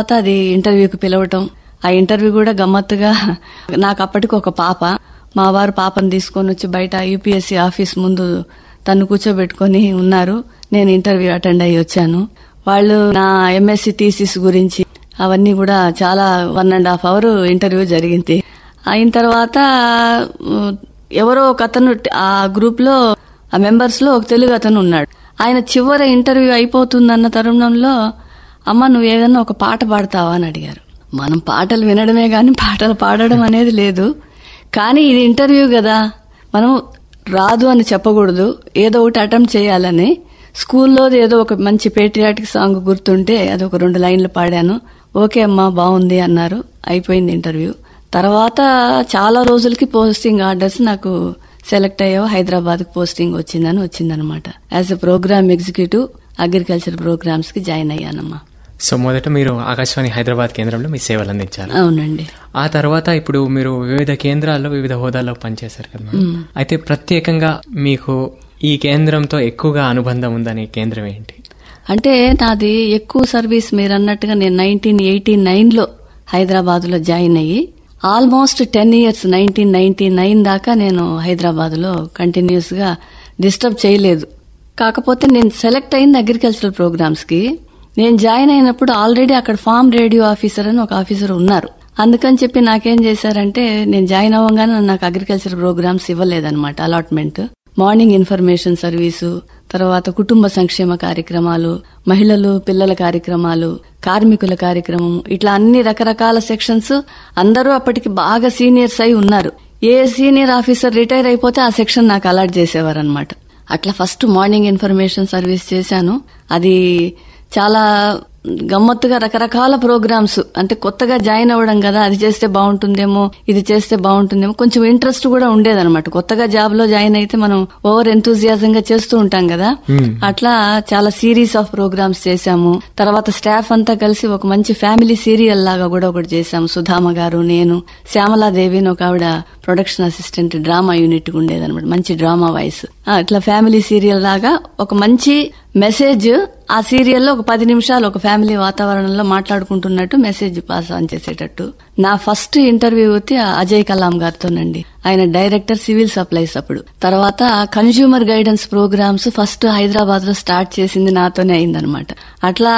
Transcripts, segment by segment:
తర్వాత అది ఇంటర్వ్యూకి పిలవటం ఆ ఇంటర్వ్యూ కూడా గమ్మత్తుగా నాకు అప్పటికి ఒక పాప మా వారు పాపను తీసుకొని వచ్చి బయట యూపీఎస్సీ ఆఫీస్ ముందు తను కూర్చోబెట్టుకొని ఉన్నారు నేను ఇంటర్వ్యూ అటెండ్ అయ్యి వచ్చాను వాళ్ళు నా ఎంఎస్సి థీసిస్ గురించి అవన్నీ కూడా చాలా one and half hour interview జరిగింది అయిన తర్వాత ఉమ్, ఎవరో ఒక అతను ఆ గ్రూప్ లో ఆ మెంబర్స్ లో ఒక తెలుగు అతను ఉన్నాడు ఆయన చివరి ఇంటర్వ్యూ అయిపోతుందన్న తరుణంలో అమ్మ నువ్వు ఏదన్నా ఒక పాట పాడతావా అని అడిగారు మనం పాటలు వినడమే గాని పాటలు పాడడం అనేది లేదు కానీ ఇది ఇంటర్వ్యూ కదా మనం రాదు అని చెప్పకూడదు ఏదో ఒకటి అటెంప్ట్ చేయాలని స్కూల్లో ఏదో ఒక మంచి పేట్రియాటిక్ సాంగ్ గుర్తుంటే అది ఒక రెండు లైన్లు పాడాను ఓకే అమ్మా బాగుంది అన్నారు అయిపోయింది ఇంటర్వ్యూ తర్వాత చాలా రోజులకి పోస్టింగ్ ఆర్డర్స్ నాకు సెలెక్ట్ అయ్యావు హైదరాబాద్ కి పోస్టింగ్ వచ్చిందని వచ్చిందనమాట as a programme executive agriculture programmes కి జాయిన్ అయ్యానమ్మా సో మొదట మీరు ఆకాశవాణి హైదరాబాద్ కేంద్రంలో మీ సేవలు అందించారు అవునండి ఆ తర్వాత ఇప్పుడు మీరు వివిధ కేంద్రాల్లో వివిధ హోదాల్లో పనిచేశారు కదా మేడం. అయితే ప్రత్యేకంగా మీకు ఈ కేంద్రంతో ఎక్కువగా అనుబంధం ఉందని కేంద్రం ఏంటి అంటే నాది ఎక్కువ సర్వీస్ మీరు అన్నట్టుగా నేను నైన్టీన్ ఎయిటీ నైన్ లో హైదరాబాద్ లో జాయిన్ అయ్యి almost ten years nineteen ninety nine దాకా నేను హైదరాబాద్ లో కంటిన్యూస్ గా డిస్టర్బ్ చేయలేదు కాకపోతే నేను సెలెక్ట్ అయింది అగ్రికల్చరల్ ప్రోగ్రామ్స్ కి నేను జాయిన్ అయినప్పుడు ఆల్రెడీ అక్కడ ఫార్మ్ రేడియో ఆఫీసర్ అని ఒక ఆఫీసర్ ఉన్నారు అందుకని చెప్పి నాకేం చేశారంటే నేను జాయిన్ అవ్వగానే నాకు అగ్రికల్చర్ ప్రోగ్రామ్స్ ఇవ్వలేదన్నమాట అలాట్మెంట్ మార్నింగ్ ఇన్ఫర్మేషన్ సర్వీసు తర్వాత కుటుంబ సంక్షేమ కార్యక్రమాలు మహిళలు పిల్లల కార్యక్రమాలు కార్మికుల కార్యక్రమం ఇట్లా అన్ని రకరకాల సెక్షన్స్ అందరూ అప్పటికి బాగా సీనియర్స్ అయి ఉన్నారు ఏ సీనియర్ ఆఫీసర్ రిటైర్ అయిపోతే ఆ సెక్షన్ నాకు అలాట్ చేసేవారు అనమాట అట్లా ఫస్ట్ మార్నింగ్ ఇన్ఫర్మేషన్ సర్వీస్ చేశాను అది చాలా గమ్మత్తుగా రకరకాల ప్రోగ్రామ్స్ అంటే కొత్తగా జాయిన్ అవ్వడం కదా అది చేస్తే బాగుంటుందేమో ఇది చేస్తే బాగుంటుందేమో కొంచెం ఇంట్రెస్ట్ కూడా ఉండేదన్నమాట కొత్తగా జాబ్ లో జాయిన్ అయితే మనం ఓవర్ ఎంతూజియాజం గా చేస్తూ ఉంటాం కదా అట్లా చాలా సిరీస్ ఆఫ్ ప్రోగ్రామ్స్ చేశాము తర్వాత స్టాఫ్ అంతా కలిసి ఒక మంచి ఫ్యామిలీ సీరియల్ లాగా కూడా ఒకటి చేశాము సుధామ గారు నేను శ్యామలాదేవి అని ఒక ఆవిడ ప్రొడక్షన్ అసిస్టెంట్ డ్రామా యూనిట్ ఉండేదన్నమాట మంచి డ్రామా వాయిస్ అట్లా ఫ్యామిలీ సీరియల్ లాగా ఒక మంచి మెసేజ్ ఆ సీరియల్లో ఒక పది నిమిషాలు ఒక ఫ్యామిలీ వాతావరణంలో మాట్లాడుకుంటున్నట్టు మెసేజ్ పాస్ ఆన్ చేసేటట్టు నా ఫస్ట్ ఇంటర్వ్యూ వచ్చి అజయ్ కలాం గారితోనండి ఆయన డైరెక్టర్ సివిల్ సప్లైస్ అప్పుడు తర్వాత consumer guidance programmes first Hyderabad లో స్టార్ట్ చేసింది నాతోనే అయిందనమాట అట్లా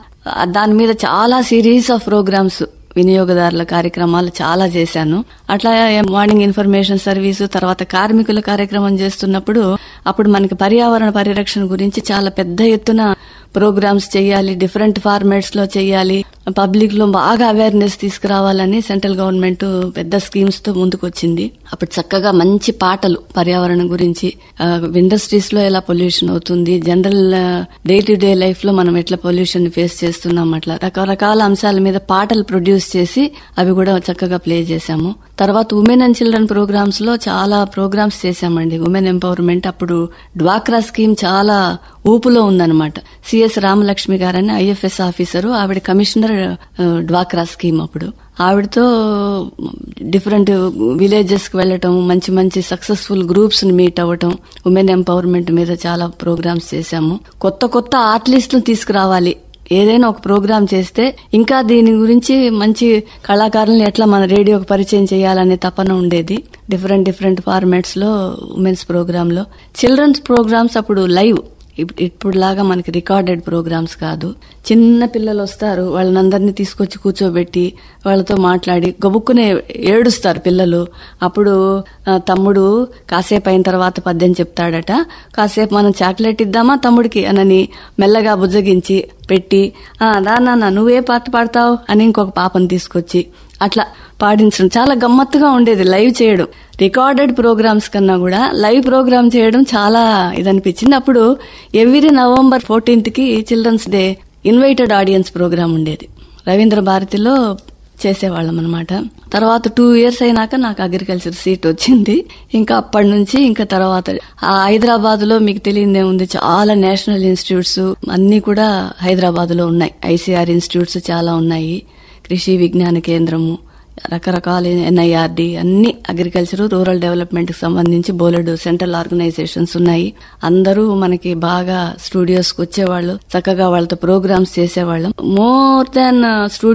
ఆ దాని మీద చాలా సిరీస్ ఆఫ్ ప్రోగ్రామ్స్ వినియోగదారుల కార్యక్రమాలు చాలా చేశాను అట్లా మార్నింగ్ ఇన్ఫర్మేషన్ సర్వీసు తర్వాత కార్మికుల కార్యక్రమం చేస్తున్నప్పుడు అప్పుడు మనకి పర్యావరణ పరిరక్షణ గురించి చాలా పెద్ద ఎత్తున ప్రోగ్రామ్స్ చేయాలి డిఫరెంట్ ఫార్మాట్స్ లో చేయాలి పబ్లిక్ లో బాగా అవేర్నెస్ తీసుకురావాలని సెంట్రల్ గవర్నమెంట్ పెద్ద స్కీమ్స్ తో ముందుకొచ్చింది అప్పుడు చక్కగా మంచి పాటలు పర్యావరణం గురించి ఇండస్ట్రీస్ లో ఎలా పొల్యూషన్ అవుతుంది general day to day life లో మనం ఎట్లా పొల్యూషన్ ఫేస్ చేస్తున్నాం అట్లా రకరకాల అంశాల మీద పాటలు ప్రొడ్యూస్ చేసి అవి కూడా చక్కగా ప్లే చేశాము తర్వాత ఉమెన్ అండ్ చిల్డ్రన్ ప్రోగ్రామ్స్ లో చాలా ప్రోగ్రామ్స్ చేశామండి ఉమెన్ ఎంపవర్మెంట్ అప్పుడు డ్వాక్రా స్కీమ్ చాలా ఊపులో ఉందన్నమాట సిఎస్ రామలక్ష్మి గారని ఐఎఫ్ఎస్ ఆఫీసరు ఆవిడ కమిషనర్ ఆ, డ్వాక్రా స్కీమ్ అప్పుడు ఆవిడతో డిఫరెంట్ విలేజెస్ కి వెళ్ళటం మంచి మంచి సక్సెస్ఫుల్ గ్రూప్స్ ని మీట్ అవ్వటం ఉమెన్ ఎంపవర్మెంట్ మీద చాలా ప్రోగ్రామ్స్ చేశాము కొత్త కొత్త ఆర్టిస్టులు తీసుకురావాలి ఏదైనా ఒక ప్రోగ్రామ్ చేస్తే ఇంకా దీని గురించి మంచి కళాకారులను ఎట్లా మన రేడియోకి పరిచయం చేయాలనే తపన ఉండేది డిఫరెంట్ డిఫరెంట్ ఫార్మాట్స్ లో ఉమెన్స్ ప్రోగ్రామ్ లో చిల్డ్రన్స్ ప్రోగ్రామ్స్ అప్పుడు లైవ్ ఇప్- ఇప్పుడు లాగా మనకి రికార్డెడ్ ప్రోగ్రామ్స్ కాదు చిన్న పిల్లలు వస్తారు వాళ్ళని అందరినీ తీసుకొచ్చి కూర్చోబెట్టి వాళ్ళతో మాట్లాడి గబుక్కునే ఏడుస్తారు పిల్లలు అప్పుడు ఆ, తమ్ముడు కాసేపు అయిన తర్వాత పద్యం చెప్తాడట కాసేపు మనం చాక్లెట్ ఇద్దామా తమ్ముడికి అనని మెల్లగా బుజ్జగించి పెట్టి ఆ రా నాన్న నువ్వే పాట పాడతావు అని ఇంకొక పాపను తీసుకొచ్చి అట్లా పాడించడం చాలా గమ్మత్తుగా ఉండేది లైవ్ చేయడం రికార్డెడ్ ప్రోగ్రామ్స్ కన్నా కూడా లైవ్ ప్రోగ్రామ్ చేయడం చాలా ఇదనిపించింది అప్పుడు ఎవ్రీ నవంబర్ ఫోర్టీన్త్ కి children's day invited audience programme ఉండేది రవీంద్ర భారతిలో చేసేవాళ్ళం అనమాట తర్వాత టూ ఇయర్స్ అయినాక నాకు అగ్రికల్చర్ సీట్ వచ్చింది ఇంకా అప్పటి నుంచి ఇంకా తర్వాత ఆ హైదరాబాద్ లో మీకు తెలియదే ఉంది చాలా నేషనల్ ఇన్స్టిట్యూట్స్ అన్ని కూడా హైదరాబాద్ లో ఉన్నాయి ఐసీఆర్ ఇన్స్టిట్యూట్స్ చాలా ఉన్నాయి కృషి విజ్ఞాన కేంద్రము రకరకాల ఎన్ఐఆర్డి అన్ని అగ్రికల్చర్ రూరల్ డెవలప్మెంట్ కి సంబంధించి బోలెడు సెంట్రల్ ఆర్గనైజేషన్స్ ఉన్నాయి అందరూ మనకి బాగా స్టూడియోస్ కి వచ్చేవాళ్ళు చక్కగా వాళ్ళతో ప్రోగ్రామ్స్ చేసేవాళ్ళం మోర్ దాన్ స్టూడియో